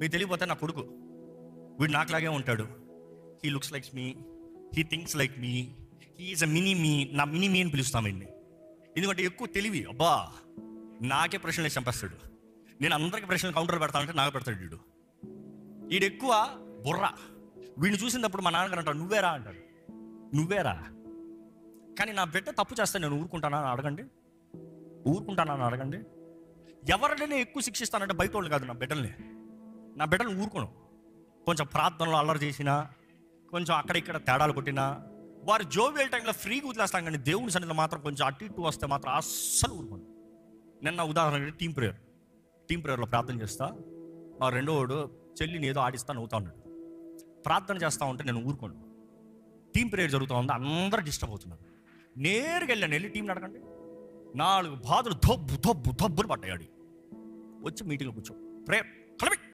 మీకు తెలియపోతే నా కొడుకు వీడు నాకులాగే ఉంటాడు he looks like me he thinks like me he is a mini me నా మినీ మీ అని పిలుస్తామండి ఎందుకంటే ఎక్కువ తెలివి అబ్బా నాకే ప్రశ్నలు వేసి చంపేస్తాడు నేను అందరికి ప్రశ్నలు కౌంటర్ పెడతానంటే నాకు పెడతాడు వీడు వీడు ఎక్కువ బుర్ర వీడిని చూసినప్పుడు మా నాన్నగారు అంటాడు నువ్వేరా అంటాడు నువ్వేరా కానీ నా బిడ్డ తప్పు చేస్తే నేను ఊరుకుంటానా అని అడగండి ఊరుకుంటానా అని అడగండి ఎవరినైనా ఎక్కువ శిక్షిస్తానంటే బయట వాళ్ళు కాదు నా బిడ్డల్ని నా బిడ్డలను ఊరుకోను కొంచెం ప్రార్థనలో అల్లరి చేసినా కొంచెం అక్కడ ఇక్కడ తేడాలు కొట్టినా వారు జోవియల్ టైంలో ఫ్రీగా వదిలేస్తాం కానీ దేవుని సన్నిధిలో మాత్రం కొంచెం అటు ఇటు వస్తే మాత్రం అస్సలు ఊరుకోను నిన్న ఉదాహరణ టీం ప్రేయర్ టీం ప్రేయర్లో ప్రార్థన చేస్తా మా రెండో వాడు చెల్లిని ఏదో ఆడిస్తా నవ్వుతా ఉన్నాడు ప్రార్థన చేస్తా ఉంటే నేను ఊరుకోను టీం ప్రేయర్ జరుగుతూ ఉంది అందరూ డిస్టర్బ్ అవుతున్నారు నేరుగా వెళ్ళాను వెళ్ళి టీంని అడగండి నాలుగు బాధలు దబ్బు దబ్బు దబ్బులు పడ్డాయి ఆడి. వచ్చి మీటింగ్లో కూర్చో ప్రేయర్ కలవి